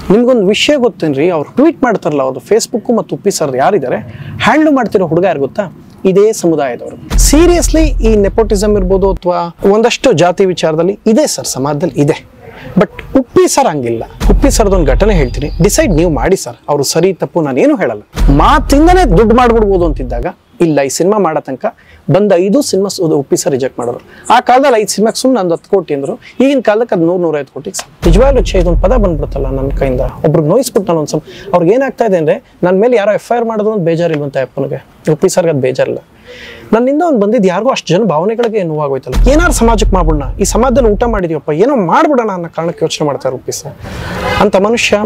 ನಿಮ್ಗೊಂದು ವಿಷಯ ಗೊತ್ತೇನ್ರಿ ಅವ್ರು ಟ್ವೀಟ್ ಮಾಡ್ತಾರಲ್ಲ ಅವ್ರು ಫೇಸ್ಬುಕ್ ಮತ್ತು ಉಪ್ಪಿ ಸರ್ ಯಾರಿದ್ದಾರೆ ಹ್ಯಾಂಡ್ಲ್ ಮಾಡ್ತಿರೋ ಹುಡುಗ ಯಾರು ಗೊತ್ತಾ ಇದೇ ಸಮುದಾಯದವರು ಸೀರಿಯಸ್ಲಿ ಈ ನೆಪೋಟಿಸಮ್ ಇರ್ಬೋದು ಅಥವಾ ಒಂದಷ್ಟು ಜಾತಿ ವಿಚಾರದಲ್ಲಿ ಇದೆ ಸರ್ ಸಮಾಜದಲ್ಲಿ ಇದೆ ಬಟ್ ಉಪ್ಪಿ ಸರ್ ಹಂಗಿಲ್ಲ ಉಪ್ಪಿ ಸರ್ದೊಂದು ಘಟನೆ ಹೇಳ್ತೀನಿ ಡಿಸೈಡ್ ನೀವು ಮಾಡಿ ಸರ್ ಅವರು ಸರಿ ತಪ್ಪು ನಾನೇನು ಹೇಳಲ್ಲ ಮಾತಿಂದನೇ ದುಡ್ಡು ಮಾಡ್ಬಿಡ್ಬೋದು ಅಂತಿದ್ದಾಗ ಇಲ್ಲ ಈ ಸಿನಿಮಾ ಮಾಡೋ ತನಕ ಬಂದ ಐದು ಸಿನಿಮಾ ಉಪ್ಪಿ ಸರ್ ರಿಜೆಕ್ಟ್ ಮಾಡೋರು ಆ ಕಾಲದಲ್ಲಿ ಐದು ಸಿನಿಮಾಗೆ ಸುಮ್ಮನೆ ಒಂದು ಹತ್ತು ಕೋಟಿ ಅಂದ್ರು ಈಗಿನ ಕಾಲಕ್ಕೆ ಅದು ನೂರು ನೂರೈವತ್ತು ಕೋಟಿಗೆ ಸರ್ ನಿಜವಾಗ್ಲೂ ಛೇ ಇದೊಂದು ಪದ ಬಂದ್ಬಿಡುತ್ತಲ್ಲ ನನ್ನ ಕೈಯಿಂದ ಒಬ್ರಿಗೆ ನೋಯಿಸ್ಬಿಟ್ಟು ನಾನು ಒಂದ್ಸಲ ಅವ್ರಿಗೆ ಏನಾಗ್ತಾ ಇದೆ ಅಂದರೆ ನನ್ನ ಮೇಲೆ ಯಾರೋ ಎಫ್ ಐ ಆರ್ ಮಾಡಿದ್ರು ಅಂತ ಬೇಜಾರಿಲ್ವಂತ ಅಪ್ಪನಿಗೆ ಉಪ್ಪಿ ಸರ್ಗೆ ಅದು ಬೇಜಾರಿಲ್ಲ ನನ್ನಿಂದ ಅವ್ನು ಬಂದಿದ್ದು ಯಾರಿಗೂ ಅಷ್ಟು ಜನ ಭಾವನೆಗಳಿಗೆ ನೋವಾಗೋಯ್ತಲ್ಲ ಏನಾರು ಸಮಾಜಕ್ಕೆ ಮಾಡ್ಬಿಡೋಣ ಈ ಸಮಾಜದಲ್ಲಿ ಊಟ ಮಾಡಿದೀವಪ್ಪ ಏನೋ ಮಾಡ್ಬಿಡೋಣ ಅನ್ನೋ ಕಾರಣಕ್ಕೆ ಯೋಚನೆ ಮಾಡ್ತಾರೆ ಉಪ್ಪಿ ಸರ್ ಅಂತ ಮನುಷ್ಯ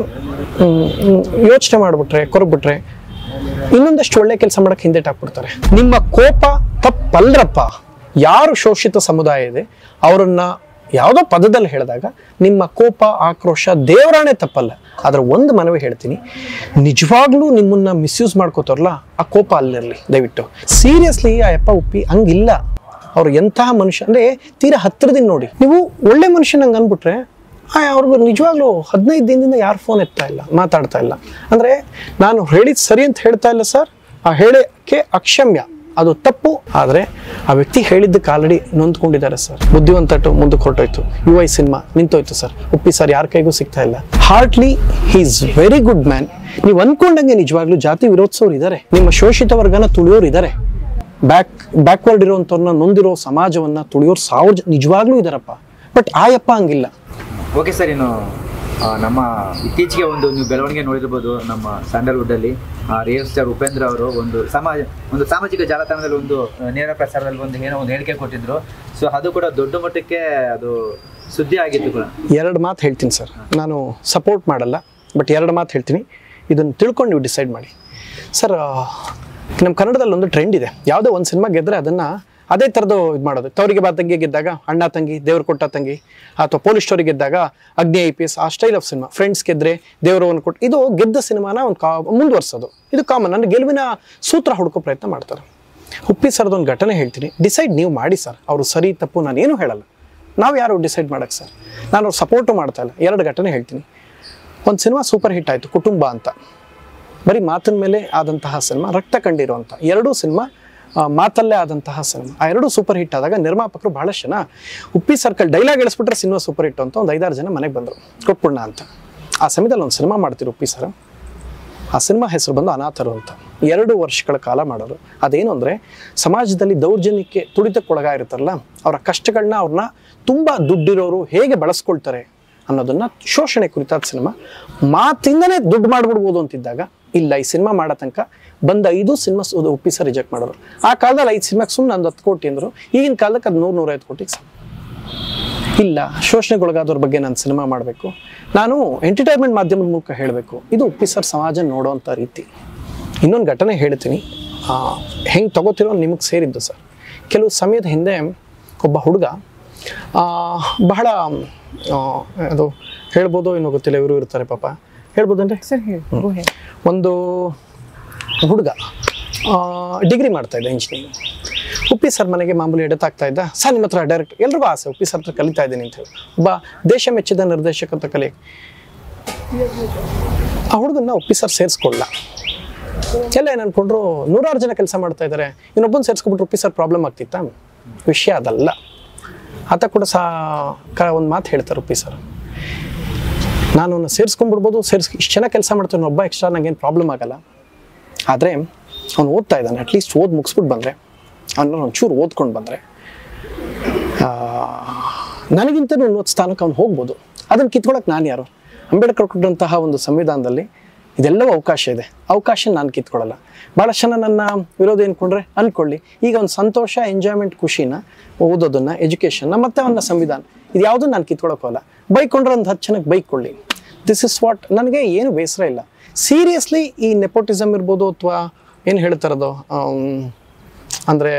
ಯೋಚನೆ ಮಾಡಿಬಿಟ್ರೆ ಕೊರಗ್ಬಿಟ್ರೆ ಇನ್ನೊಂದಷ್ಟು ಒಳ್ಳೆ ಕೆಲಸ ಮಾಡಕ್ಕೆ ಹಿಂದೆಟಾಕ್ಬಿಡ್ತಾರೆ ನಿಮ್ಮ ಕೋಪ ತಪ್ಪಲ್ರಪ್ಪ ಯಾರು ಶೋಷಿತ ಸಮುದಾಯ ಇದೆ ಅವರನ್ನ ಯಾವುದೋ ಪದದಲ್ಲಿ ಹೇಳಿದಾಗ ನಿಮ್ಮ ಕೋಪ ಆಕ್ರೋಶ ದೇವರಾಣೆ ತಪ್ಪಲ್ಲ ಆದ್ರೆ ಒಂದು ಮನವಿ ಹೇಳ್ತೀನಿ ನಿಜವಾಗ್ಲೂ ನಿಮ್ಮನ್ನ ಮಿಸ್ಯೂಸ್ ಮಾಡ್ಕೋತಾರಲ್ಲ ಆ ಕೋಪ ಅಲ್ಲಿರಲಿ ದಯವಿಟ್ಟು ಸೀರಿಯಸ್ಲಿ ಆ ಯಪ್ಪ ಉಪ್ಪಿ ಹಂಗಿಲ್ಲ ಅವ್ರು ಎಂತಹ ಮನುಷ್ಯ ಅಂದ್ರೆ ತೀರಾ ಹತ್ತಿರದಿಂದ ನೋಡಿ ನೀವು ಒಳ್ಳೆ ಮನುಷ್ಯ ನಂಗೆ ಅನ್ಬಿಟ್ರೆ ಆ ಅವ್ರಿಗೂ ನಿಜವಾಗ್ಲೂ ಹದಿನೈದು ದಿನದಿಂದ ಯಾರು ಫೋನ್ ಎತ್ತಾ ಇಲ್ಲ ಮಾತಾಡ್ತಾ ಇಲ್ಲ ಅಂದ್ರೆ ನಾನು ಹೇಳಿದ್ ಸರಿ ಅಂತ ಹೇಳ್ತಾ ಇಲ್ಲ ಸರ್ ಆ ಹೇಳಿಕೆ ಅಕ್ಷಮ್ಯ ಅದು ತಪ್ಪು ಆದರೆ ಆ ವ್ಯಕ್ತಿ ಹೇಳಿದ್ದಕ್ಕೆ ಆಲ್ರೆಡಿ ನೊಂದ್ಕೊಂಡಿದ್ದಾರೆ ಸರ್ ಬುದ್ಧಿವಂತಟ್ಟು ಮುಂದಕ್ಕೆ ಹೊರಟೋಯ್ತು ಯು ಐ ಸಿನಿಮಾ ನಿಂತೋಯ್ತು ಸರ್ ಉಪ್ಪಿ ಸರ್ ಯಾರ ಕೈಗೂ ಸಿಗ್ತಾ ಇಲ್ಲ heartly he is very good man ನೀವು ಅನ್ಕೊಂಡಂಗೆ ನಿಜವಾಗ್ಲೂ ಜಾತಿ ವಿರೋಧಿಸೋರು ಇದ್ದಾರೆ ನಿಮ್ಮ ಶೋಷಿತ ವರ್ಗನ ತುಳಿಯೋರು ಇದ್ದಾರೆ ಬ್ಯಾಕ್ ಬ್ಯಾಕ್ವರ್ಡ್ ಇರೋಂಥವ್ರನ್ನ ನೊಂದಿರೋ ಸಮಾಜವನ್ನ ತುಳಿಯೋರು ಸಾವಿರ ಜನ ನಿಜವಾಗ್ಲೂ ಇದಾರಪ್ಪ ಬಟ್ ಆಯಪ್ಪ ಹಂಗಿಲ್ಲ ಓಕೆ ಸರ್ ಇನ್ನು ಆ, ನಮ್ಮ ಇತ್ತೀಚೆಗೆ ಒಂದು ನೀವು ಬೆಳವಣಿಗೆ ನೋಡಿರ್ಬೋದು ನಮ್ಮ ಸ್ಯಾಂಡಲ್ವುಡ್ ಅಲ್ಲಿ ರಿಯಲ್ ಸ್ಟಾರ್ ಉಪೇಂದ್ರ ಅವರು ಒಂದು ಸಮಾಜ ಒಂದು ಸಾಮಾಜಿಕ ಜಾಲತಾಣದಲ್ಲಿ ಒಂದು ಆ, ನೇರ ಪ್ರಸಾರದಲ್ಲಿ ಒಂದು ಏನೋ ಒಂದು ಹೇಳಿಕೆ ಕೊಟ್ಟಿದ್ರು ಸೊ ಅದು ಕೂಡ ದೊಡ್ಡ ಮಟ್ಟಕ್ಕೆ ಅದು ಸುದ್ದಿ ಆಗಿತ್ತು ಕೂಡ ಎರಡು ಮಾತು ಹೇಳ್ತೀನಿ ಸರ್ ನಾನು ಸಪೋರ್ಟ್ ಮಾಡಲ್ಲ ಬಟ್ ಎರಡು ಮಾತು ಹೇಳ್ತೀನಿ ಇದನ್ನು ತಿಳ್ಕೊಂಡು ನೀವು ಡಿಸೈಡ್ ಮಾಡಿ ಸರ್ ನಮ್ಮ ಕನ್ನಡದಲ್ಲಿ ಒಂದು ಟ್ರೆಂಡ್ ಇದೆ ಯಾವುದೋ ಒಂದು ಸಿನಿಮಾ ಗೆದ್ದರೆ ಅದನ್ನು ಅದೇ ಥರದ್ದು ಇದು ಮಾಡೋದು ತವರಿಗೆ ಬಾ ತಂಗಿ ಗೆದ್ದಾಗ ಅಣ್ಣ ತಂಗಿ ದೇವ್ರು ಕೊಟ್ಟ ತಂಗಿ ಅಥವಾ ಪೊಲೀಸ್ ಸ್ಟೋರಿ ಗೆದ್ದಾಗ ಅಗ್ನಿ ಐ ಪಿ ಎಸ್ ಆ ಸ್ಟೈಲ್ ಆಫ್ ಸಿನಿಮಾ ಫ್ರೆಂಡ್ಸ್ ಗೆದ್ರೆ ದೇವರವನ್ನು ಕೊಟ್ಟು ಇದು ಗೆದ್ದ ಸಿನಿಮಾನ ಒಂದು ಕಾ ಮುಂದುವರ್ಸೋದು ಇದು ಕಾಮನ್ ನನ್ನ ಗೆಲುವಿನ ಸೂತ್ರ ಹುಡುಕೋ ಪ್ರಯತ್ನ ಮಾಡ್ತಾರೆ ಉಪ್ಪಿ ಸರ್ದೊಂದು ಘಟನೆ ಹೇಳ್ತೀನಿ ಡಿಸೈಡ್ ನೀವು ಮಾಡಿ ಸರ್ ಅವರು ಸರಿ ತಪ್ಪು ನಾನೇನು ಹೇಳಲ್ಲ ನಾವು ಯಾರು ಡಿಸೈಡ್ ಮಾಡಕ್ಕೆ ಸರ್ ನಾನು ಅವ್ರು ಸಪೋರ್ಟು ಮಾಡ್ತಾ ಇಲ್ಲ ಎರಡು ಘಟನೆ ಹೇಳ್ತೀನಿ ಒಂದು ಸಿನಿಮಾ ಸೂಪರ್ ಹಿಟ್ ಆಯಿತು ಕುಟುಂಬ ಅಂತ ಬರೀ ಮಾತಿನ ಮೇಲೆ ಆದಂತಹ ಸಿನಿಮಾ ರಕ್ತ ಕಂಡಿರುವಂಥ ಎರಡೂ ಸಿನಿಮಾ ಆ, ಮಾತಲ್ಲೇ ಆದಂತಹ ಸಿನಿಮಾ ಆ ಎರಡೂ ಸೂಪರ್ ಹಿಟ್ ಆದಾಗ ನಿರ್ಮಾಪಕರು ಬಹಳಷ್ಟು ಜನ ಉಪ್ಪಿ ಸರ್ಕಲ್ ಡೈಲಾಗ್ ಇಳಿಸ್ಬಿಟ್ರೆ ಸಿನಿಮಾ ಸೂಪರ್ ಹಿಟ್ ಅಂತ ಒಂದು ಐದಾರು ಜನ ಮನೆಗೆ ಬಂದರು ಕೊಟ್ಬಿಡೋಣ ಅಂತ ಆ ಸಮಯದಲ್ಲಿ ಒಂದು ಸಿನಿಮಾ ಮಾಡ್ತಿರು ಉಪ್ಪಿ ಸರ್ ಆ ಸಿನಿಮಾ ಹೆಸರು ಬಂದು ಅನಾಥರು ಅಂತ ಎರಡು ವರ್ಷಗಳ ಕಾಲ ಮಾಡೋರು ಅದೇನು ಅಂದರೆ ಸಮಾಜದಲ್ಲಿ ದೌರ್ಜನ್ಯಕ್ಕೆ ತುಳಿತಕ್ಕೊಳಗಾಗಿರ್ತಾರಲ್ಲ ಅವರ ಕಷ್ಟಗಳನ್ನ ಅವ್ರನ್ನ ತುಂಬ ದುಡ್ಡಿರೋರು ಹೇಗೆ ಬಳಸ್ಕೊಳ್ತಾರೆ ಅನ್ನೋದನ್ನ ಶೋಷಣೆ ಕುರಿತಾದ ಸಿನಿಮಾ ಮಾತಿಂದನೇ ದುಡ್ಡು ಮಾಡ್ಬಿಡ್ಬೋದು ಅಂತಿದ್ದಾಗ ಇಲ್ಲ ಈ ಸಿನಿಮಾ ಮಾಡೋ ತನಕ ಬಂದ ಐದು ಸಿನಿಮಾ ಉಪ್ಪಿ ಸರ್ ರಿಜೆಕ್ಟ್ ಮಾಡೋರು ಆ ಕಾಲದಲ್ಲಿ ಐದು ಸಿನಿಮಾಗೆ ಸುಮ್ಮನೆ ಒಂದು ಹತ್ತು ಕೋಟಿ ಅಂದರು ಈಗಿನ ಕಾಲಕ್ಕೆ ಅದು ನೂರು ನೂರೈವತ್ತು ಕೋಟಿಗೆ ಸಮ ಇಲ್ಲ ಶೋಷಣೆಗೊಳಗಾದವ್ರ ಬಗ್ಗೆ ನಾನು ಸಿನಿಮಾ ಮಾಡಬೇಕು ನಾನು ಎಂಟರ್ಟೈನ್ಮೆಂಟ್ ಮಾಧ್ಯಮದ ಮೂಲಕ ಹೇಳಬೇಕು ಇದು ಉಪ್ಪಿ ಸರ್ ಸಮಾಜ ನೋಡೋವಂಥ ರೀತಿ ಇನ್ನೊಂದು ಘಟನೆ ಹೇಳ್ತೀನಿ ಹೆಂಗೆ ತಗೋತಿರೋ ನಿಮಗೆ ಸೇರಿದ್ದು ಸರ್ ಕೆಲವು ಸಮಯದ ಹಿಂದೆ ಒಬ್ಬ ಹುಡುಗ ಆ, ಬಹಳ ಆ, ಅದು ಹೇಳ್ಬೋದು ಏನೋ ಗೊತ್ತಿಲ್ಲ ಇವರು ಇರ್ತಾರೆ ಪಾಪ ಹೇಳ್ಬೋದನ್ರಿ ಸರ್ ಹೇಳಿ ಗೋ ಹೇಳಿ ಒಂದು ಹುಡುಗ ಡಿಗ್ರಿ ಮಾಡ್ತಾ ಇದ್ದ ಇಂಜಿನಿಯರಿಂಗ್ ಉಪ್ಪಿ ಸರ್ ಮನೆಗೆ ಮಾಮೂಲಿ ಎಡತಾಗ್ತಾ ಇದ್ದ ಸರ್ ನಿಮ್ಮ ಹತ್ರ ಡೈರೆಕ್ಟ್ ಎಲ್ರಿಗೂ ಆಸೆ ಉಪ್ಪಿ ಸರ್ ಹತ್ರ ಕಲಿತಾ ಇದ್ದೀನಿ ಅಂತ ಹೇಳಿ ಒಬ್ಬ ದೇಶ ಮೆಚ್ಚಿದ ನಿರ್ದೇಶಕ ಅಂತ ಕಲಿ ಆ ಹುಡುಗನ್ನ ಉಪ್ಪಿ ಸರ್ ಸೇರಿಸ್ಕೊಳ್ಳ ಎಲ್ಲ ಏನು ಅನ್ಕೊಂಡ್ರು ನೂರಾರು ಜನ ಕೆಲಸ ಮಾಡ್ತಾ ಇದ್ದಾರೆ ಇನ್ನೊಬ್ಬನ ಸೇರಿಸ್ಕೊಬಿಟ್ರು ಉಪ್ಪಿ ಸರ್ ಪ್ರಾಬ್ಲಮ್ ಆಗ್ತಿತ್ತಾ ವಿಷಯ ಅದಲ್ಲ ಆತ ಕೂಡ ಸಹ ಕ ಒಂದು ಮಾತು ಹೇಳ್ತಾರೆ ಉಪ್ಪಿ ಸರ್ ನಾನು ಅವನ್ನ ಸೇರಿಸ್ಕೊಂಡ್ಬಿಡ್ಬೋದು ಸೇರಿಸ್ ಇಷ್ಟು ಚೆನ್ನಾಗಿ ಕೆಲಸ ಮಾಡ್ತಾನೆ ಒಬ್ಬ ಎಕ್ಸ್ಟ್ರಾ ನಂಗೇನು ಪ್ರಾಬ್ಲಮ್ ಆಗಲ್ಲ ಆದರೆ ಅವ್ನು ಓದ್ತಾ ಇದ್ದಾನೆ ಅಟ್ಲೀಸ್ಟ್ ಓದಿ ಮುಗಿಸ್ಬಿಟ್ಟು ಬಂದರೆ ಅವನ್ನ ಒಂಚೂರು ಓದ್ಕೊಂಡು ಬಂದರೆ ನನಗಿಂತ ಉನ್ನತ ಸ್ಥಾನಕ್ಕೆ ಅವ್ನು ಹೋಗ್ಬೋದು ಅದನ್ನು ಕಿತ್ಕೊಳಕ್ಕೆ ನಾನು ಯಾರು ಅಂಬೇಡ್ಕರ್ ಕೊಟ್ಟಂತಹ ಒಂದು ಸಂವಿಧಾನದಲ್ಲಿ ಇದೆಲ್ಲವೂ ಅವಕಾಶ ಇದೆ ಅವಕಾಶ ನಾನು ಕಿತ್ಕೊಳ್ಳಲ್ಲ ಭಾಳಷ್ಟು ಜನ ನನ್ನ ವಿರೋಧ ಏನ್ಕೊಂಡ್ರೆ ಅನ್ಕೊಳ್ಳಿ ಈಗ ಒಂದು ಸಂತೋಷ ಎಂಜಾಯ್ಮೆಂಟ್ ಖುಷಿನ ಓದೋದನ್ನ ಎಜುಕೇಷನ್ನ ಮತ್ತೆ ಅವನ ಸಂವಿಧಾನ ಇದು ಯಾವುದೂ ನಾನು ಕಿತ್ಕೊಳ್ಳೋಕ್ಕಲ್ಲ ಬೈಕೊಂಡ್ರೆ ಒಂದು ಹತ್ತು ಜನಕ್ಕೆ ಬೈಕೊಳ್ಳಿ ದಿಸ್ ಇಸ್ ವಾಟ್ ನನಗೆ ಏನು ಬೇಸರ ಇಲ್ಲ ಸೀರಿಯಸ್ಲಿ ಈ ನೆಪೋಟಿಸಮ್ ಇರ್ಬೋದು ಅಥವಾ ಏನು ಹೇಳ್ತಾರದು ಅಂದರೆ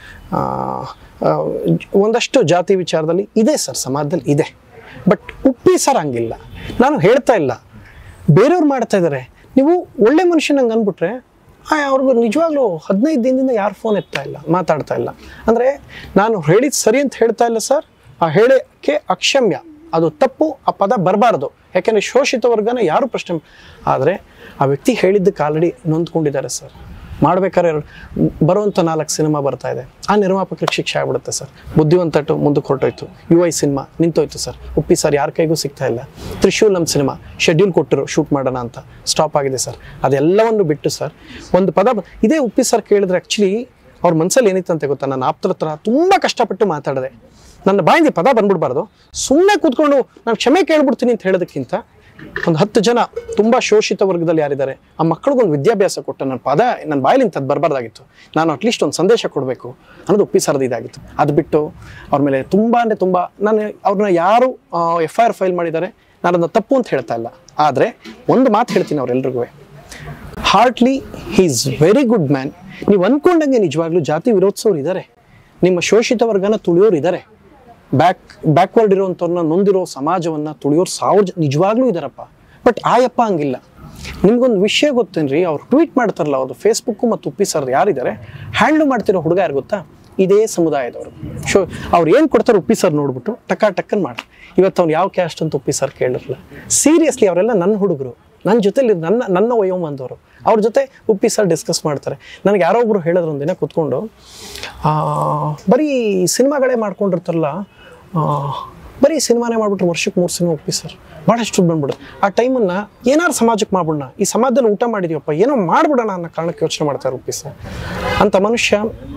ಒಂದಷ್ಟು ಜಾತಿ ವಿಚಾರದಲ್ಲಿ ಇದೆ ಸರ್ ಸಮಾಜದಲ್ಲಿ ಇದೆ ಬಟ್ ಉಪ್ಪಿ ಸರ್ ಹಂಗಿಲ್ಲ ನಾನು ಹೇಳ್ತಾ ಇಲ್ಲ ಬೇರೆಯವ್ರು ಮಾಡ್ತಾ ಇದ್ದಾರೆ ನೀವು ಒಳ್ಳೆ ಮನುಷ್ಯ ನಂಗೆ ಅಂದ್ಬಿಟ್ರೆ ಆ, ಅವ್ರಿಗೂ ನಿಜವಾಗ್ಲೂ ಹದಿನೈದು ದಿನದಿಂದ ಯಾರು ಫೋನ್ ಎತ್ತಾ ಇಲ್ಲ ಮಾತಾಡ್ತಾ ಇಲ್ಲ ಅಂದರೆ ನಾನು ಹೇಳಿದ ಸರಿ ಅಂತ ಹೇಳ್ತಾ ಇಲ್ಲ ಸರ್ ಆ ಹೇಳಿಕೆ ಅಕ್ಷಮ್ಯ ಅದು ತಪ್ಪು ಆ ಪದ ಬರಬಾರ್ದು ಯಾಕೆಂದರೆ ಶೋಷಿತ ವರ್ಗನ ಯಾರು ಪ್ರಶ್ನೆ ಆದರೆ ಆ ವ್ಯಕ್ತಿ ಹೇಳಿದ್ದಕ್ಕೆ ಆಲ್ರೆಡಿ ನೊಂದ್ಕೊಂಡಿದ್ದಾರೆ ಸರ್ ಮಾಡ್ಬೇಕಾದ್ರೆ ಎರಡು ಬರುವಂಥ ನಾಲ್ಕು ಸಿನಿಮಾ ಬರ್ತಾ ಇದೆ ಆ ನಿರ್ಮಾಪಕರಿಗೆ ಶಿಕ್ಷೆ ಆಗ್ಬಿಡುತ್ತೆ ಸರ್ ಬುದ್ಧಿವಂತಟ್ಟು ಮುಂದಕ್ಕೆ ಹೊರಟೋಯ್ತು ಯು ಐ ಸಿನಿಮಾ ನಿಂತೋಯ್ತು ಸರ್ ಉಪ್ಪಿ ಸರ್ ಯಾರ ಕೈಗೂ ಸಿಗ್ತಾ ಇಲ್ಲ ತ್ರಿಶೂಲಂ ಸಿನಿಮಾ ಶೆಡ್ಯೂಲ್ ಕೊಟ್ಟರು ಶೂಟ್ ಮಾಡೋಣ ಅಂತ ಸ್ಟಾಪ್ ಆಗಿದೆ ಸರ್ ಅದೆಲ್ಲವನ್ನು ಬಿಟ್ಟು ಸರ್ ಒಂದು ಪದ ಬ- ಇದೇ ಉಪ್ಪಿ ಸರ್ ಕೇಳಿದ್ರೆ ಆ್ಯಕ್ಚುಲಿ ಅವ್ರ ಮನಸ್ಸಲ್ಲಿ ಏನಿತ್ತಂತೆ ಗೊತ್ತಾ ನನ್ನ ಆಪ್ತರ ಹತ್ರ ತುಂಬ ಕಷ್ಟಪಟ್ಟು ಮಾತಾಡಿದೆ ನನ್ನ ಬಾಯಿಂದ ಪದ ಬಂದ್ಬಿಡ್ಬಾರ್ದು ಸುಮ್ಮನೆ ಕೂತ್ಕೊಂಡು ನಾನು ಕ್ಷಮೆ ಕೇಳ್ಬಿಡ್ತೀನಿ ಅಂತ ಹೇಳೋದಕ್ಕಿಂತ ಒಂದು ಹತ್ತು ಜನ ತುಂಬ ಶೋಷಿತ ವರ್ಗದಲ್ಲಿ ಯಾರಿದ್ದಾರೆ ಆ ಮಕ್ಕಳಿಗೊಂದು ವಿದ್ಯಾಭ್ಯಾಸ ಕೊಟ್ಟು ನನ್ನ ಪದ ನನ್ನ ಬಾಯಲ್ಲಿ ಇಂಥದ್ದು ಬರಬಾರ್ದಾಗಿತ್ತು ನಾನು ಅಟ್ಲೀಸ್ಟ್ ಒಂದು ಸಂದೇಶ ಕೊಡಬೇಕು ಅನ್ನೋದು ಒಪ್ಪಿ ಸರದಿ ಇದಾಗಿತ್ತು ಅದು ಬಿಟ್ಟು ಅವ್ರ ಮೇಲೆ ತುಂಬ ಅಂದರೆ ತುಂಬ ನಾನು ಅವ್ರನ್ನ ಯಾರು ಎಫ್ ಐ ಆರ್ ಫೈಲ್ ಮಾಡಿದ್ದಾರೆ ನಾನು ಅದನ್ನ ತಪ್ಪು ಅಂತ ಹೇಳ್ತಾ ಇಲ್ಲ ಆದರೆ ಒಂದು ಮಾತು ಹೇಳ್ತೀನಿ ಅವ್ರೆಲ್ರಿಗೂ heartly he is very good man ನೀವು ಅಂದ್ಕೊಂಡಂಗೆ ನಿಜವಾಗ್ಲೂ ಜಾತಿ ವಿರೋಧಿಸೋರು ಇದ್ದಾರೆ ನಿಮ್ಮ ಶೋಷಿತ ವರ್ಗನ ತುಳಿಯೋರು ಇದ್ದಾರೆ ಬ್ಯಾಕ್ ಬ್ಯಾಕ್ವರ್ಡ್ ಇರೋವಂಥವ್ರನ್ನ ನೊಂದಿರೋ ಸಮಾಜವನ್ನು ತುಳಿಯೋರು ಸಾವಿರ ಜನ ನಿಜವಾಗ್ಲೂ ಇದ್ದಾರಪ್ಪ ಬಟ್ ಆಯಪ್ಪ ಹಂಗಿಲ್ಲ ನಿಮ್ಗೊಂದು ವಿಷಯ ಗೊತ್ತೇನ್ರಿ ಅವ್ರು ಟ್ವೀಟ್ ಮಾಡ್ತಾರಲ್ಲ ಅವ್ರು ಫೇಸ್ಬುಕ್ಕು ಮತ್ತು ಉಪ್ಪಿ ಸರ್ ಯಾರಿದ್ದಾರೆ ಹ್ಯಾಂಡ್ಲ್ ಮಾಡ್ತಿರೋ ಹುಡುಗ ಯಾರು ಗೊತ್ತಾ ಇದೇ ಸಮುದಾಯದವರು ಶೋ ಅವ್ರು ಏನು ಕೊಡ್ತಾರೆ ಉಪ್ಪಿ ಸರ್ ನೋಡ್ಬಿಟ್ಟು ಟಕ್ಕ ಟಕ್ಕನ್ ಮಾಡಿ ಇವತ್ತು ಅವ್ನು ಯಾವ ಕ್ಯಾಸ್ಟ್ ಅಂತ ಉಪ್ಪಿ ಸರ್ ಕೇಳಿರಲ್ಲ ಸೀರಿಯಸ್ಲಿ ಅವರೆಲ್ಲ ನನ್ನ ಹುಡುಗರು ನನ್ನ ಜೊತೆಲಿ ನನ್ನ ನನ್ನ ವಯೋಮಾನದವರು ಅವ್ರ ಜೊತೆ ಉಪ್ಪಿ ಸರ್ ಡಿಸ್ಕಸ್ ಮಾಡ್ತಾರೆ ನನಗೆ ಯಾರೋ ಒಬ್ರು ಹೇಳಿದ್ರು ಒಂದಿನ ಕೂತ್ಕೊಂಡು ಆ, ಬರೀ ಸಿನಿಮಾಗಳೇ ಮಾಡ್ಕೊಂಡಿರ್ತಾರಲ್ಲ ಆ, ಬರೀ ಸಿನಿಮಾನೇ ಮಾಡ್ಬಿಟ್ರೆ ವರ್ಷಕ್ಕೆ ಮೂರು ಸಿನಿಮಾ ಉಪ್ಪಿ ಸರ್ ಭಾಳಷ್ಟು ದುಡ್ಡು ಬಂದ್ಬಿಡುತ್ತೆ ಆ ಟೈಮನ್ನು ಏನಾರು ಸಮಾಜಕ್ಕೆ ಮಾಡ್ಬಿಡೋಣ ಈ ಸಮಾಜದಲ್ಲಿ ಊಟ ಮಾಡಿದೀವಪ್ಪ ಏನೋ ಮಾಡ್ಬಿಡೋಣ ಅನ್ನೋ ಕಾರಣಕ್ಕೆ ಯೋಚನೆ ಮಾಡ್ತಾರೆ ಉಪ್ಪಿ ಸರ್ ಅಂತ ಮನುಷ್ಯ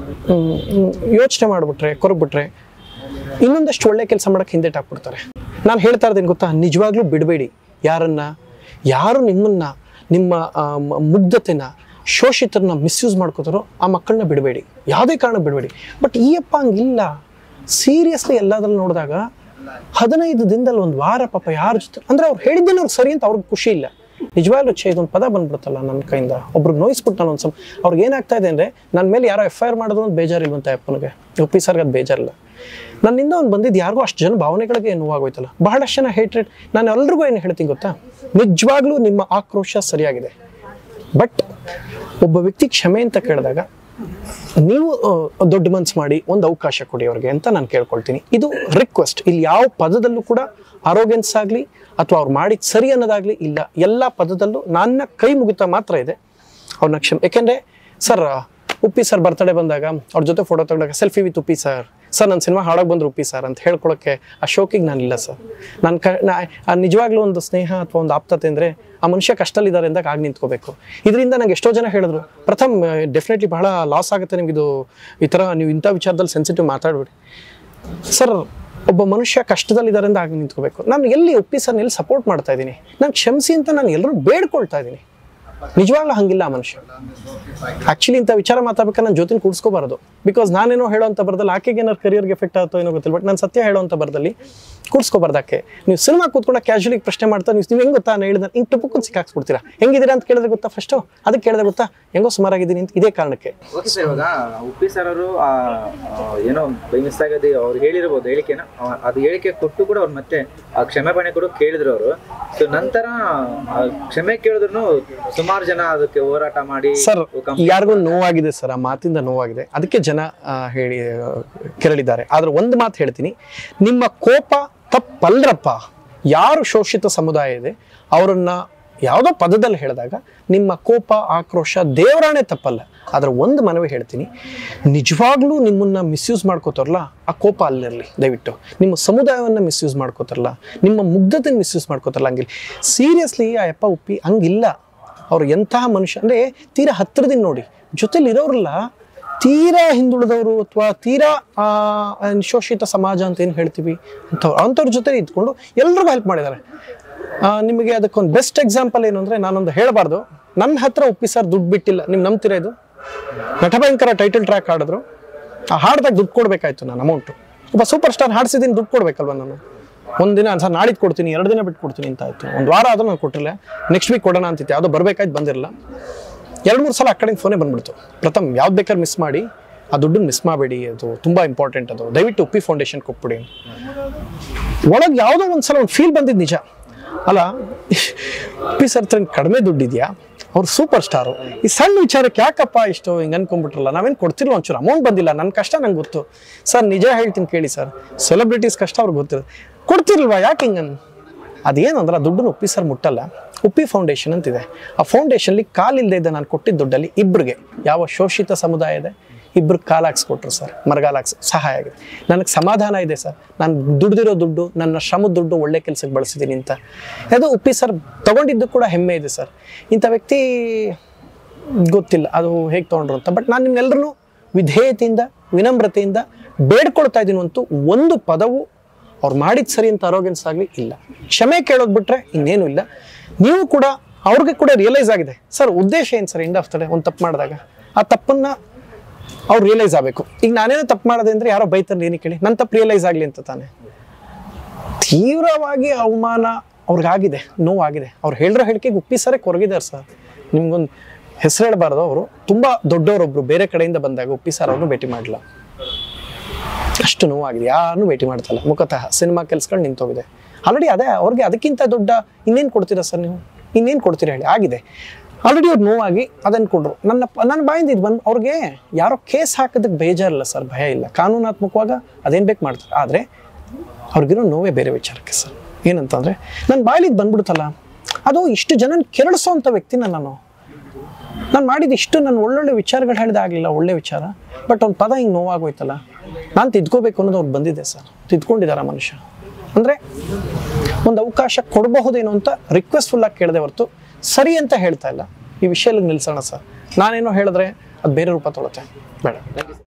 ಯೋಚನೆ ಮಾಡಿಬಿಟ್ರೆ ಕೊರಗ್ಬಿಟ್ರೆ ಇನ್ನೊಂದಷ್ಟು ಒಳ್ಳೆ ಕೆಲಸ ಮಾಡೋಕ್ಕೆ ಹಿಂದೆಟಾಕ್ಬಿಡ್ತಾರೆ ನಾನು ಹೇಳ್ತಾ ಇದ್ದೀನಿ ಗೊತ್ತಾ ನಿಜವಾಗ್ಲೂ ಬಿಡಬೇಡಿ ಯಾರನ್ನ ಯಾರು ನಿಮ್ಮನ್ನ ನಿಮ್ಮ ಆ, ಮ- ಮುಗ್ಧತೆನ ಶೋಷಿತರನ್ನ ಮಿಸ್ಯೂಸ್ ಮಾಡ್ಕೋತಾರೋ ಆ ಮಕ್ಕಳನ್ನ ಬಿಡಬೇಡಿ ಯಾವುದೇ ಕಾರಣ ಬಿಡಬೇಡಿ ಬಟ್ ಈ ಅಪ್ಪ ಹಂಗಿಲ್ಲ ಸೀರಿಯಸ್ಲಿ ಎಲ್ಲದ್ರಲ್ಲಿ ನೋಡಿದಾಗ ಹದಿನೈದು ದಿನದಲ್ಲಿ ಒಂದು ವಾರ ಪಾಪ ಯಾರ ಜೊತೆ ಅಂದರೆ ಅವ್ರು ಹೇಳಿದ್ದೇನೆ ಅವ್ರಿಗೆ ಸರಿ ಅಂತ ಅವ್ರಿಗೆ ಖುಷಿ ಇಲ್ಲ ನಿಜವಾಗ್ಲೂ ಛೇ ಇದೊಂದು ಪದ ಬಂದ್ಬಿಡುತ್ತಲ್ಲ ನನ್ನ ಕೈಯಿಂದ ಒಬ್ರಿಗೆ ನೋಯಿಸ್ಬಿಟ್ಟು ನಾನು ಒಂದು ಸಮ ಅವ್ರಿಗೆ ಏನಾಗ್ತಾ ಇದೆ ಅಂದರೆ ನನ್ನ ಮೇಲೆ ಯಾರೋ ಎಫ್ ಐ ಆರ್ ಮಾಡಿದ್ರು ಅಂತ ಬೇಜಾರಿಲ್ವಂತ ಅಪ್ಪನಿಗೆ ಒಪ್ಪಿ ಸರ್ಗೆ ಅದು ಬೇಜಾರಿಲ್ಲ ನನ್ನಿಂದ ಒಂದು ಬಂದಿದ್ದು ಯಾರಿಗೂ ಅಷ್ಟು ಜನ ಭಾವನೆಗಳಿಗೆ ನೋವಾಗೋಯ್ತಲ್ಲ ಬಹಳಷ್ಟು ಜನ ಹೇಟ್ರೇಟ್ ನಾನು ಎಲ್ರಿಗೂ ಏನು ಹೇಳ್ತೀನಿ ಗೊತ್ತಾ ನಿಜವಾಗ್ಲೂ ನಿಮ್ಮ ಆಕ್ರೋಶ ಸರಿಯಾಗಿದೆ ಬಟ್ ಒಬ್ಬ ವ್ಯಕ್ತಿ ಕ್ಷಮೆ ಅಂತ ಕೇಳಿದಾಗ ನೀವು ಆ, ದೊಡ್ಡ ಮನ್ಸು ಮಾಡಿ ಒಂದು ಅವಕಾಶ ಕೊಡಿ ಅವ್ರಿಗೆ ಅಂತ ನಾನು ಕೇಳ್ಕೊಳ್ತೀನಿ ಇದು ರಿಕ್ವೆಸ್ಟ್ ಇಲ್ಲಿ ಯಾವ ಪದದಲ್ಲೂ ಕೂಡ ಅರೋಗೆನ್ಸ್ ಆಗಲಿ ಅಥವಾ ಅವ್ರು ಮಾಡಿದ ಸರಿ ಅನ್ನೋದಾಗ್ಲಿ ಇಲ್ಲ ಎಲ್ಲ ಪದದಲ್ಲೂ ನನ್ನ ಕೈ ಮುಗಿತ ಮಾತ್ರ ಇದೆ ಅವ್ರನ್ನ ಕ್ಷಮೆ ಯಾಕೆಂದರೆ ಸರ್ ಉಪ್ಪಿ ಸರ್ ಬರ್ತಡೇ ಬಂದಾಗ ಅವ್ರ ಜೊತೆ ಫೋಟೋ ತಗೊಂಡಾಗ selfie with Uppi sir sir ನನ್ನ ಸಿನಿಮಾ ಹಾಳಾಗಿ ಬಂದ್ರು ಉಪ್ಪಿ ಸರ್ ಅಂತ ಹೇಳ್ಕೊಳಕ್ಕೆ ಆ ಶೋಕಿಗೆ ನಾನಿಲ್ಲ ಸರ್ ನಾನು ಕ ನಾ ಆ ನಿಜವಾಗ್ಲೂ ಒಂದು ಸ್ನೇಹ ಅಥವಾ ಒಂದು ಆಪ್ತತೆ ಅಂದರೆ ಆ ಮನುಷ್ಯ ಕಷ್ಟದಲ್ಲಿದ್ದಾರೆ ಅಂದಾಗ ಆಗಿ ನಿಂತ್ಕೋಬೇಕು ಇದರಿಂದ ನಂಗೆ ಎಷ್ಟೋ ಜನ ಹೇಳಿದ್ರು ಪ್ರಥಮ್ ಡೆಫಿನೆಟ್ಲಿ ಬಹಳ ಲಾಸ್ ಆಗುತ್ತೆ ನಿಮ್ಗೆ ಇದು ಈ ಥರ ನೀವು ಇಂಥ ವಿಚಾರದಲ್ಲಿ ಸೆನ್ಸಿಟಿವ್ ಮಾತಾಡಬೇಡಿ ಸರ್ ಒಬ್ಬ ಮನುಷ್ಯ ಕಷ್ಟದಲ್ಲಿದ್ದಾರೆ ಅಂತ ಆಗಿ ನಿಂತ್ಕೋಬೇಕು ನಾನು ಎಲ್ಲಿ ಒಪ್ಪಿ ಸರ್ ಎಲ್ಲಿ ಸಪೋರ್ಟ್ ಮಾಡ್ತಾ ಇದ್ದೀನಿ ನಾನು ಕ್ಷಮಿಸಿ ಅಂತ ನಾನು ಎಲ್ಲರೂ ಬೇಡ್ಕೊಳ್ತಾ ಇದ್ದೀನಿ ನಿಜವಾಗ್ಲೂ ಹಂಗಿಲ್ಲ ಆ ಮನುಷ್ಯ ಆಕ್ಚುಲಿ ಇಂಥ ವಿಚಾರ ಮಾತಾಡ್ಬೇಕಾದ್ರೆ ನನ್ನ ಜೊತೆ ಕೂಡ್ಸ್ಕೋಬಾರದು ಬಿಕಾಸ್ ನಾನೇನೋ ಹೇಳೋಂಥ ಬರದಲ್ಲಿ ಆಕೆಗೆ ಏನಾರು ಕರಿಯರ್ಗೆ ಎಫೆಕ್ಟ್ ಆಗುತ್ತೋ ಏನೋ ಗೊತ್ತಿಲ್ಲ ಬಟ್ ನಾನು ಸತ್ಯ ಹೇಳೋಂಥ ಬರದಲ್ಲಿ ಕೂಡ್ಸ್ಕೋಬಾರ್ದು ಆಕೆ ನೀವು ಸಿನಿಮಾ ಕೂತ್ಕೊಂಡ ಕ್ಯಾಶುಲಿ ಪ್ರಶ್ನೆ ಮಾಡ್ತಾ ನೀವು ನೀವು ಹೆಂಗೆ ಗೊತ್ತಾ ನಾನು ಹೇಳಿದ ಹಿಂಗೆ ಟುಪ್ಪಕ್ಕೂ ಸಿಕ್ಕಾಕ್ಸ್ಬಿಡ್ತೀರಾ ಹೆಂಗಿದ್ದೀರಾ ಅಂತ ಕೇಳಿದ್ರೆ ಗೊತ್ತಾ ಫಸ್ಟು ಅದಕ್ಕೆ ಕೇಳಿದ್ರೆ ಗೊತ್ತಾ ಹೆಂಗೋ ಸುಮಾರಾಗಿದ್ದೀನಿ ಅಂತ ಇದೇ ಕಾರಣಕ್ಕೆ ಓಕೆ ಸರ್ ಇವಾಗ ಉಪ್ಪಿ ಸರ್ ಅವರು ಏನೋ ಬೈ ಮಿಸ್ ಆಗದೆ ಅವ್ರು ಹೇಳಿರ್ಬೋದು ಹೇಳಿಕೆನ ಆ, ಅದು ಹೇಳಿಕೆ ಕೊಟ್ಟು ಕೂಡ ಅವ್ರು ಮತ್ತೆ ಆ ಕ್ಷಮೆಪಣೆ ಕೂಡ ಕೇಳಿದ್ರು ಅವರು ಸೊ ನಂತರ ಆ ಕ್ಷಮೆ ಕೇಳಿದ್ರು ಸುಮಾರು ಜನ ಅದಕ್ಕೆ ಹೋರಾಟ ಮಾಡಿ ಸರ್ ಕಂಪ್- ಯಾರಿಗೂ ನೋವಾಗಿದೆ ಸರ್ ಆ ಮಾತಿಂದ ನೋವಾಗಿದೆ ಅದಕ್ಕೆ ಜನ ಆ, ಹೇಳಿ ಆ, ಕೆರಳಿದ್ದಾರೆ ಆದ್ರೆ ಒಂದು ಮಾತು ಹೇಳ್ತೀನಿ ನಿಮ್ಮ ಕೋಪ ತಪ್ಪಲ್ರಪ್ಪ ಯಾರು ಶೋಷಿತ ಸಮುದಾಯ ಇದೆ ಅವರನ್ನ ಯಾವುದೋ ಪದದಲ್ಲಿ ಹೇಳಿದಾಗ ನಿಮ್ಮ ಕೋಪ ಆಕ್ರೋಶ ದೇವರಾಣೆ ತಪ್ಪಲ್ಲ ಆದ್ರೆ ಒಂದು ಮನವಿ ಹೇಳ್ತೀನಿ ನಿಜವಾಗ್ಲೂ ನಿಮ್ಮನ್ನ ಮಿಸ್ಯೂಸ್ ಮಾಡ್ಕೋತಾರಲ್ಲ ಆ ಕೋಪ ಅಲ್ಲಿರಲಿ ದಯವಿಟ್ಟು ನಿಮ್ಮ ಸಮುದಾಯವನ್ನು ಮಿಸ್ಯೂಸ್ ಮಾಡ್ಕೋತಾರಲ್ಲ ನಿಮ್ಮ ಮುಗ್ಧತೆನ ಮಿಸ್ಯೂಸ್ ಮಾಡ್ಕೋತಾರಲ್ಲ ಹಂಗಿಲ್ಲ ಸೀರಿಯಸ್ಲಿ ಆ ಯಪ್ಪ ಉಪ್ಪಿ ಹಂಗಿಲ್ಲ ಅವ್ರು ಎಂತಹ ಮನುಷ್ಯ ಅಂದರೆ ತೀರಾ ಹತ್ತಿರದಿಂದ ನೋಡಿ ಜೊತೆಲಿ ಇರೋರಲ್ಲ ತೀರಾ ಹಿಂದುಳಿದವರು ಅಥವಾ ತೀರಾ ಆ, ಶೋಷಿತ ಸಮಾಜ ಅಂತ ಏನು ಹೇಳ್ತೀವಿ ಅಂಥವ್ರು ಅಂಥವ್ರ ಜೊತೆ ಇದ್ಕೊಂಡು ಎಲ್ರಿಗೂ ಹೆಲ್ಪ್ ಮಾಡಿದ್ದಾರೆ ಆ, ನಿಮಗೆ ಅದಕ್ಕೊಂದು ಬೆಸ್ಟ್ ಎಕ್ಸಾಂಪಲ್ ಏನು ಅಂದರೆ ನಾನೊಂದು ಹೇಳಬಾರ್ದು ನನ್ನ ಹತ್ರ ಉಪ್ಪಿ ಸರ್ ದುಡ್ಡು ಬಿಟ್ಟಿಲ್ಲ ನೀವು ನಂಬ್ತೀರಾ ಇದು ನಟಭಯಂಕರ ಟೈಟಲ್ ಟ್ರ್ಯಾಕ್ ಹಾಡಿದ್ರು ಆ ಹಾಡ್ದಾಗ ದುಡ್ಡು ಕೊಡಬೇಕಾಯ್ತು ನಾನು ಅಮೌಂಟು ಒಬ್ಬ ಸೂಪರ್ ಸ್ಟಾರ್ ಹಾಡ್ಸಿದ್ದೀನಿ ದುಡ್ಡು ಕೊಡಬೇಕಲ್ವ ನಾನು ಒಂದಿನ ಸರ್ ನಾಳಿದ್ದು ಕೊಡ್ತೀನಿ ಎರಡು ದಿನ ಬಿಟ್ಟು ಕೊಡ್ತೀನಿ ಅಂತ ಆಯ್ತು ಒಂದು ವಾರ ಆದರೂ ನಾನು ಕೊಟ್ಟಿಲ್ಲ ನೆಕ್ಸ್ಟ್ ವೀಕ್ ಕೊಡೋಣ ಅಂತಿತ್ತು ಯಾವುದೋ ಬರಬೇಕಾಯ್ತು ಬಂದಿರಲ್ಲ ಎರಡು ಮೂರು ಸಲ ಆ ಕಡೆಯಿಂದ ಫೋನೇ ಬಂದ್ಬಿಡ್ತು ಪ್ರಥಮ್ ಯಾವ್ದು ಬೇಕಾದ್ರೆ ಮಿಸ್ ಮಾಡಿ ಆ ದುಡ್ಡನ್ನ ಮಿಸ್ ಮಾಡಬೇಡಿ ಅದು ತುಂಬ ಇಂಪಾರ್ಟೆಂಟ್ ಅದು ದಯವಿಟ್ಟು ಉಪ್ಪಿ ಫೌಂಡೇಶನ್ ಕೊಟ್ಬಿಡಿ ಒಳಗೆ ಯಾವುದೋ ಒಂದು ಸಲ ಒಂದು ಫೀಲ್ ಬಂದಿದ್ದು ನಿಜ ಅಲ್ಲ ಉಪ್ಪಿ ಸರ್ ಹತ್ರ ಕಡಿಮೆ ದುಡ್ಡಿದೆಯಾ ಅವ್ರು ಸೂಪರ್ ಸ್ಟಾರು ಈ ಸಣ್ಣ ವಿಚಾರಕ್ಕೆ ಯಾಕಪ್ಪ ಇಷ್ಟು ಹಿಂಗೆ ಅನ್ಕೊಂಡ್ಬಿಟ್ರಲ್ಲ ನಾವೇನು ಕೊಡ್ತಿಲ್ಲ ಒಂಚೂರು ಅಮೌಂಟ್ ಬಂದಿಲ್ಲ ನನ್ನ ಕಷ್ಟ ನಂಗೆ ಗೊತ್ತು ಸರ್ ನಿಜ ಹೇಳ್ತೀನಿ ಕೇಳಿ ಸರ್ ಸೆಲೆಬ್ರಿಟೀಸ್ ಕಷ್ಟ ಅವ್ರಿಗೆ ಗೊತ್ತಿರೋದು ಕೊಡ್ತಿರ್ಲ್ವಾ ಯಾಕೆ ಹಿಂಗನ್ ಅದೇನು ಅಂದ್ರೆ ಆ ದುಡ್ಡನ್ನು ಉಪ್ಪಿ ಸರ್ ಮುಟ್ಟಲ್ಲ ಉಪ್ಪಿ ಫೌಂಡೇಶನ್ ಅಂತಿದೆ ಆ ಫೌಂಡೇಶನ್ಲಿ ಕಾಲಿಲ್ಲದೆ ಇದ್ದ ನಾನು ಕೊಟ್ಟಿದ್ದ ದುಡ್ಡಲ್ಲಿ ಇಬ್ಬರಿಗೆ ಯಾವ ಶೋಷಿತ ಸಮುದಾಯ ಇದೆ ಇಬ್ರು ಕಾಲು ಹಾಕ್ಸ್ಕೊಟ್ರು ಸರ್ ಮರಗಾಲ ಹಾಕ್ಸ್ ಸಹಾಯ ಆಗಿದೆ ನನಗೆ ಸಮಾಧಾನ ಇದೆ ಸರ್ ನಾನು ದುಡ್ದಿರೋ ದುಡ್ಡು ನನ್ನ ಶ್ರಮದ ದುಡ್ಡು ಒಳ್ಳೆ ಕೆಲಸಕ್ಕೆ ಬಳಸಿದ್ದೀನಿ ಅಂತ ಅದು ಉಪ್ಪಿ ಸರ್ ತಗೊಂಡಿದ್ದು ಕೂಡ ಹೆಮ್ಮೆ ಇದೆ ಸರ್ ಇಂಥ ವ್ಯಕ್ತಿ ಗೊತ್ತಿಲ್ಲ ಅದು ಹೇಗೆ ತೊಗೊಂಡ್ರು ಅಂತ ಬಟ್ ನಾನು ನಿಮ್ಮೆಲ್ಲರೂ ವಿಧೇಯತೆಯಿಂದ ವಿನಮ್ರತೆಯಿಂದ ಬೇಡ್ಕೊಳ್ತಾ ಇದ್ದೀನಿ ಅಂತೂ ಒಂದು ಪದವು ಅವ್ರು ಮಾಡಿದ ಸರಿ ಅಂತ ಅರೋಗೆನ್ಸ್ ಆಗಲಿ ಇಲ್ಲ ಕ್ಷಮೆ ಕೇಳೋದು ಬಿಟ್ರೆ ಇನ್ನೇನು ಇಲ್ಲ ನೀವು ಕೂಡ ಅವ್ರಿಗೆ ಕೂಡ ರಿಯಲೈಸ್ ಆಗಿದೆ ಸರ್ ಉದ್ದೇಶ ಏನು sir end of the day ಒಂದು ತಪ್ಪು ಮಾಡಿದಾಗ ಆ ತಪ್ಪನ್ನ ಅವ್ರು ರಿಯಲೈಸ್ ಆಗಬೇಕು ಈಗ ನಾನೇನೋ ತಪ್ಪು ಮಾಡಿದೆ ಅಂದ್ರೆ ಯಾರೋ ಬೈತಾರೆ ಏನಕ್ಕೆ ಕೇಳಿ ನನ್ನ ತಪ್ಪು ರಿಯಲೈಸ್ ಆಗಲಿ ಅಂತ ತಾನೆ ತೀವ್ರವಾಗಿ ಅವಮಾನ ಅವ್ರಿಗಾಗಿದೆ ನೋವಾಗಿದೆ ಅವ್ರು ಹೇಳಿರೋ ಹೇಳಿಕೆಗೆ ಉಪ್ಪಿಸರೇ ಕೊರಗಿದ್ದಾರೆ ಸರ್ ನಿಮ್ಗೊಂದು ಹೆಸರು ಹೇಳಬಾರ್ದು ಅವರು ತುಂಬ ದೊಡ್ಡವರೊಬ್ರು ಬೇರೆ ಕಡೆಯಿಂದ ಬಂದಾಗ ಉಪ್ಪಿ ಸರ್ ಅವ್ರನ್ನೂ ಭೇಟಿ ಮಾಡಲ್ಲ ಅಷ್ಟು ನೋವಾಗಿದೆ ಯಾರನ್ನೂ ಭೇಟಿ ಮಾಡ್ತಲ್ಲ ಮುಖತಃ ಸಿನಿಮಾ ಕೆಲ್ಸಗಳು ನಿಂತೋಗಿದೆ ಆಲ್ರೆಡಿ ಅದೇ ಅವ್ರಿಗೆ ಅದಕ್ಕಿಂತ ದೊಡ್ಡ ಇನ್ನೇನು ಕೊಡ್ತೀರಾ ಸರ್ ನೀವು ಇನ್ನೇನು ಕೊಡ್ತೀರಾ ಹೇಳಿ ಆಗಿದೆ ಆಲ್ರೆಡಿ ಅವ್ರು ನೋವಾಗಿ ಅದನ್ನು ಕೊಡ್ರು ನನ್ನ ನನ್ನ ಬಾಯಿಂದ ಇದು ಬಂದು ಅವ್ರಿಗೆ ಯಾರೋ ಕೇಸ್ ಹಾಕೋದಕ್ಕೆ ಬೇಜಾರಿಲ್ಲ ಸರ್ ಭಯ ಇಲ್ಲ ಕಾನೂನಾತ್ಮಕವಾಗ ಅದೇನು ಬೇಕು ಮಾಡ್ತಾರೆ ಆದರೆ ಅವ್ರಿಗಿರೋ ನೋವೇ ಬೇರೆ ವಿಚಾರಕ್ಕೆ ಸರ್ ಏನಂತಂದರೆ ನನ್ನ ಬಾಯಲ್ಲಿ ಇದು ಬಂದ್ಬಿಡ್ತಲ್ಲ ಅದು ಇಷ್ಟು ಜನ ಕೆರಳಿಸೋ ಅಂಥ ವ್ಯಕ್ತಿನ ನಾನು ನಾನು ಮಾಡಿದ ಇಷ್ಟು ನಾನು ಒಳ್ಳೊಳ್ಳೆ ವಿಚಾರಗಳು ಹೇಳಿದಾಗಲಿಲ್ಲ ಒಳ್ಳೆ ವಿಚಾರ ಬಟ್ ಒಂದು ಪದ ಹಿಂಗೆ ನೋವಾಗೋಯ್ತಲ್ಲ ನಾನು ತಿದ್ಕೋಬೇಕು ಅನ್ನೋದು ಅವ್ರು ಬಂದಿದೆ ಸರ್ ತಿದ್ಕೊಂಡಿದ್ದಾರೆ ಮನುಷ್ಯ ಅಂದರೆ ಒಂದು ಅವಕಾಶ ಕೊಡಬಹುದೇನೋ ಅಂತ ರಿಕ್ವೆಸ್ಟ್ಫುಲ್ಲಾಗಿ ಕೇಳದೆ ಹೊರತು ಸರಿ ಅಂತ ಹೇಳ್ತಾ ಇಲ್ಲ ಈ ವಿಷಯದಲ್ಲಿ ನಿಲ್ಸೋಣ ಸರ್ ನಾನೇನೋ ಹೇಳಿದ್ರೆ ಅದು ಬೇರೆ ರೂಪ ತೊಳುತ್ತೆ ಬೇಡ